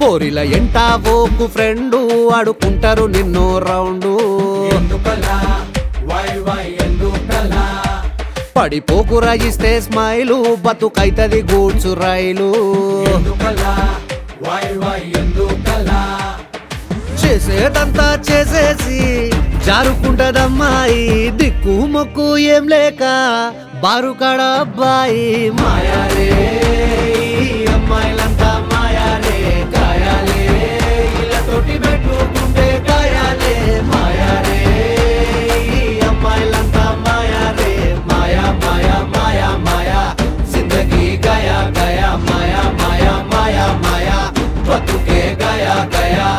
పోరిల ఎంటా ఓకు ఫ్రెండు ఆడుకుంటారు నిన్నో రౌండు ఎందుకలా వై వై ఎందుకలా పడిపోకురా ఇస్తే స్మైలు బతుకైతది గూడ్సు రైలు ఎందుకలా వై వై ఎందుకలా చేసేదంతా చేసేసి జారుకుంటదమ్మాయి దిక్కు మొక్కు ఏం లేక బారుకాడ అబ్బాయి మాయారే ఈ అమ్మాయిలంతా మాయారే కాయాలే ఇళ్ళతోటి పెట్టుకుంటే కాయాలే మాయారే ఈ అమ్మాయిలంతా మాయారే మాయా మాయా మాయా మాయా జిందగీ గయా గయా మాయా మాయా మాయా మాయా బతుకే గయా గయా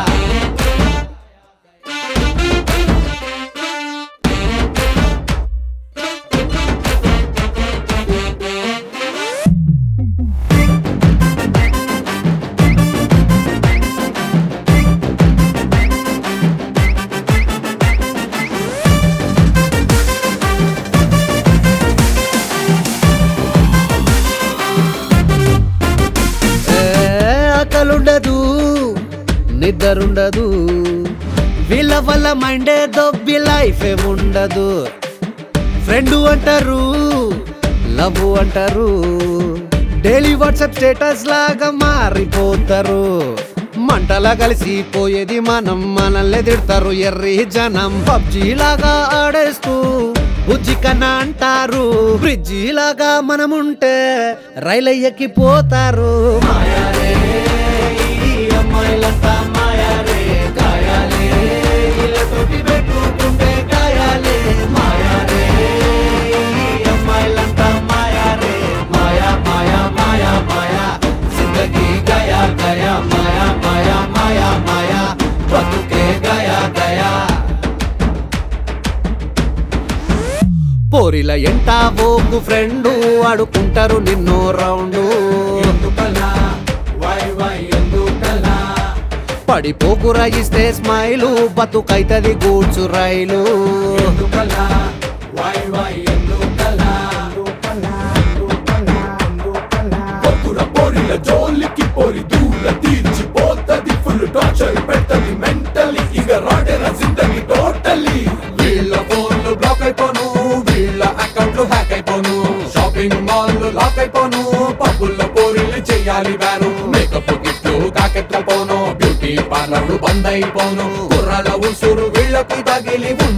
ఏ, ఆకలుండదు నిద్రుండదు వీళ్ళ వల్ల మైండే దొబ్బి లైఫ్ ఉండదు ఫ్రెండ్ అంటారు లవ్ అంటారు డైలీ వాట్సాప్ స్టేటస్ లాగా మారిపోతారు మంటలా కలిసిపోయేది మనం మనల్ని తిడతారు ఎర్రి జనం పబ్జీ లాగా ఆడేస్తూ బుజ్జి కన్నా అంటారు బ్రిడ్జి లాగా మనముంటే రైలు ఎక్కిపోతారు మాయారే ఈ అమ్మాయిలంతా మాయారే కాయాలే ఇళ్ళతోటి పెట్టుకుంటే కాయాలే మాయారే ఈ అమ్మాయిలంతా మాయారే మాయా మాయా మాయా మాయా జిందగీ గయా గయా మాయా మాయా మాయా మాయా బతుకే గయా గయా పోరిల ఎంటా ఓకు ఫ్రెండు ఆడుకుంటారు నిన్నో రౌండు ఎందుకలా వై వై ఎందుకలా పడిపోకురా ఇస్తే స్మైలు బతుకైతది గూడ్సు రైలు ఎందుకలా వై వై ఎందుకలా పొక్కుర పొరిల జోలికి పొరి దూల తీర్చిపోతది ఫుల్ టార్చర్ పెట్టది మెంటలీ ఇక రాడెన జిందగీ టోటలీ వీళ్ళ ఫోన్లు బ్లాక్ అయిపోను వీళ్ళ అకౌంట్లు హ్యాక్ అయిపోను షాపింగ్ మాల్ లాక్ అయిపోను పబ్బుల్లో పోరిలు చెయ్యాలి బ్యాను మేకప్ గిట్లు కాకెట్ల పోను బ్యూటీ పార్లర్లు బంద్ అయిపోను కుర్రాల ఉసురు వీళ్ళకి తగిలి